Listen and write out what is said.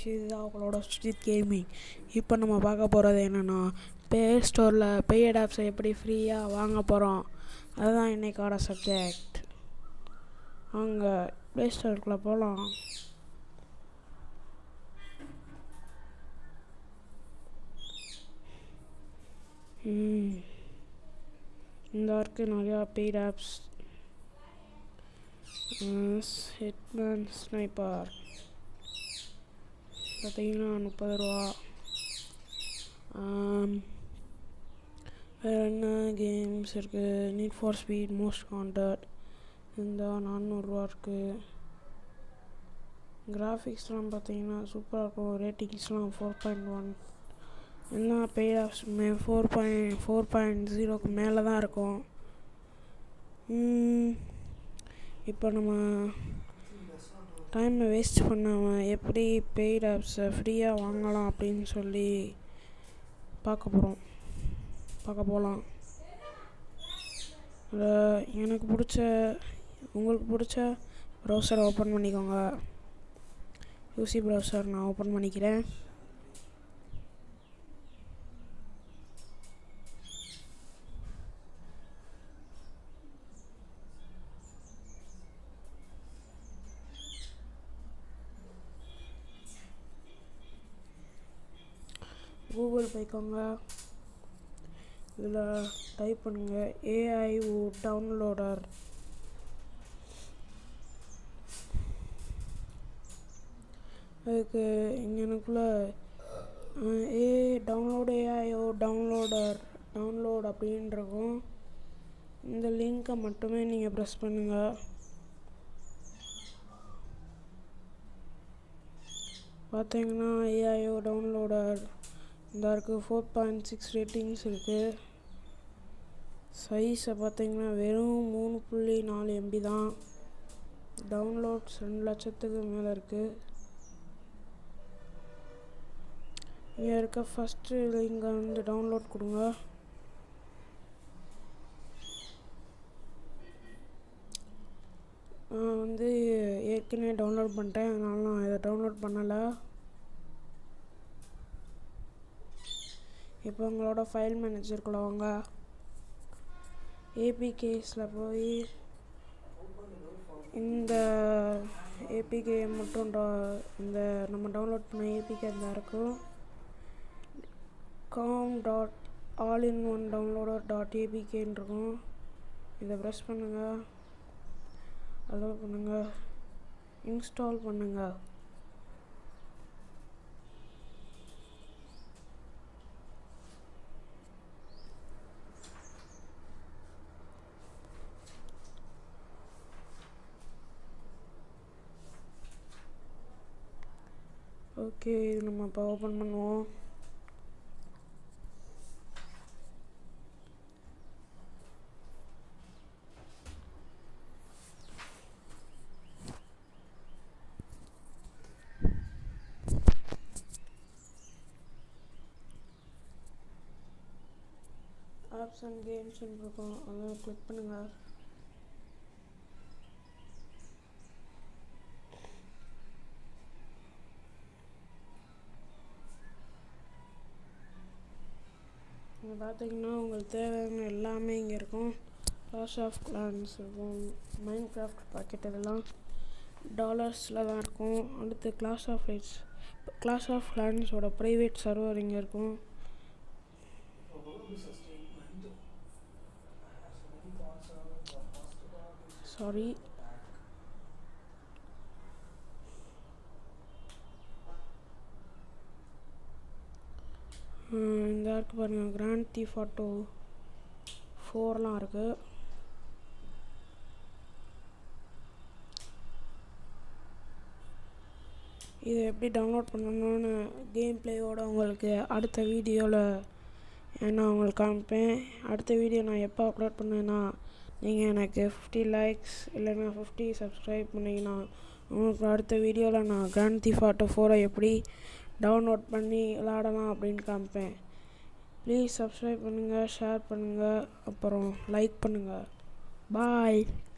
இதுதான் அவங்களோட சுஜித் கேமிங் இப்போ நம்ம பார்க்க போகிறது என்னென்னா ப்ளே ஸ்டோரில் பெய்ட் ஆப்ஸை எப்படி ஃப்ரீயாக வாங்க போகிறோம் அதுதான் இன்னைக்கோட சப்ஜெக்ட் வாங்க ப்ளே ஸ்டோருக்குள்ளே போகலாம் இந்த இருக்குது நிறையா பெய்ட் ஆப்ஸ் ஹிட்மேன் ஸ்னைப்பர் பார்த்தீங்கன்னா முப்பது ரூபா வேறு என்ன கேம்ஸ் இருக்குது Need for Speed Most Wanted இந்த நானூறுரூவா இருக்குது கிராஃபிக்ஸ்லாம் பார்த்தீங்கன்னா சூப்பராக இருக்கும் ரேட்டிங்ஸ்லாம் ஃபோர் பாயிண்ட் ஒன் எல்லா பெய்ட் ஆப்ஸுமே ஃபோர் பாயிண்ட் ஃபோர் பாயிண்ட் ஜீரோக்கு மேலே தான் இருக்கும் இப்போ நம்ம டைமை வேஸ்ட் பண்ணாமல் எப்படி பெய்ட் ஆப்ஸை ஃப்ரீயாக வாங்கலாம் அப்படின்னு சொல்லி பார்க்க போகிறோம் பார்க்க போகலாம் எனக்கு பிடிச்ச உங்களுக்கு பிடிச்ச ப்ரௌசரை ஓப்பன் பண்ணிக்கோங்க யூசி ப்ரௌசர் நான் ஓப்பன் பண்ணிக்கிறேன் கூகுள் போய்க்கோங்க இதில் டைப் பண்ணுங்கள் ஏஐஓ டவுன்லோடர் அதுக்கு இங்கனுக்குள்ளே a download AIO downloader download அப்படின்னு இருக்கும் இந்த லிங்க்கை மட்டுமே நீங்கள் ப்ரெஸ் பண்ணுங்கள் பார்த்தீங்கன்னா ஏஐஓ டவுன்லோடர் இந்த இருக்குது ஃபோர் பாயிண்ட் சிக்ஸ் ரேட்டிங்ஸ் இருக்குது சைஸை பார்த்தீங்கன்னா வெறும் மூணு புள்ளி நாலு எம்பி தான் டவுன்லோட்ஸ் ரெண்டு லட்சத்துக்கு மேலே இருக்குது இங்கே இருக்க ஃபஸ்ட்டு இங்கே வந்து டவுன்லோட் கொடுங்க நான் வந்து ஏற்கனவே டவுன்லோட் பண்ணிட்டேன் அதனால நான் இதை டவுன்லோட் பண்ணலை இப்போ உங்களோட ஃபைல் மேனேஜருக்குள்ள வாங்க ஏபிகேஸில் போய் இந்த ஏபிகே மட்டும் இந்த நம்ம டவுன்லோட் பண்ண ஏபிகே இந்த இருக்கும் com dot all in one downloader dot ஏபிகேன்னு இருக்கும் இதை ப்ரெஸ் பண்ணுங்கள் அலோவ் பண்ணுங்கள் இன்ஸ்டால் பண்ணுங்கள் ஓகே இது நம்ம இப்போ ஓப்பன் பண்ணுவோம் ஆப்ஸ் அண்ட் கேம்ஸ்ன்னு இருக்கும் அதை கிளிக் பண்ணுங்கள் இங்கே பார்த்தீங்கன்னா உங்களுக்கு தேவையான எல்லாமே இங்கே இருக்கும் கிளாஸ் ஆஃப் கிளான்ஸ் இருக்கும் மைண்ட் கிராஃப்ட் பாக்கெட் இதெல்லாம் டாலர்ஸில் தான் இருக்கும் அடுத்து Clash of Lights Clash of கிளான்ஸோட ப்ரைவேட் சர்வர் இங்கே இருக்கும் சாரி இந்த இருக்குது பாருங்கள் கிராண்ட் தீ ஃபாட்டோ ஃபோர்லாம் இருக்குது இதை எப்படி டவுன்லோட் பண்ணணும்னு கேம் பிளேயோட உங்களுக்கு அடுத்த வீடியோவில் நான் உங்களுக்கு காமிப்பேன் அடுத்த வீடியோ நான் எப்போ அப்லோட் பண்ணேன்னா நீங்கள் எனக்கு ஃபிஃப்டி லைக்ஸ் இல்லைன்னா ஃபிஃப்டி சப்ஸ்கிரைப் பண்ணிங்கன்னா உங்களுக்கு அடுத்த வீடியோவில் நான் கிராண்ட் தி ஃபாட்டோ ஃபோரை எப்படி டவுன்லோட் பண்ணி விளாடலாம் அப்படின்னு காமிப்பேன் ப்ளீஸ் சப்ஸ்கிரைப் பண்ணுங்கள் ஷேர் பண்ணுங்கள் அப்புறம் லைக் பண்ணுங்கள் பாய்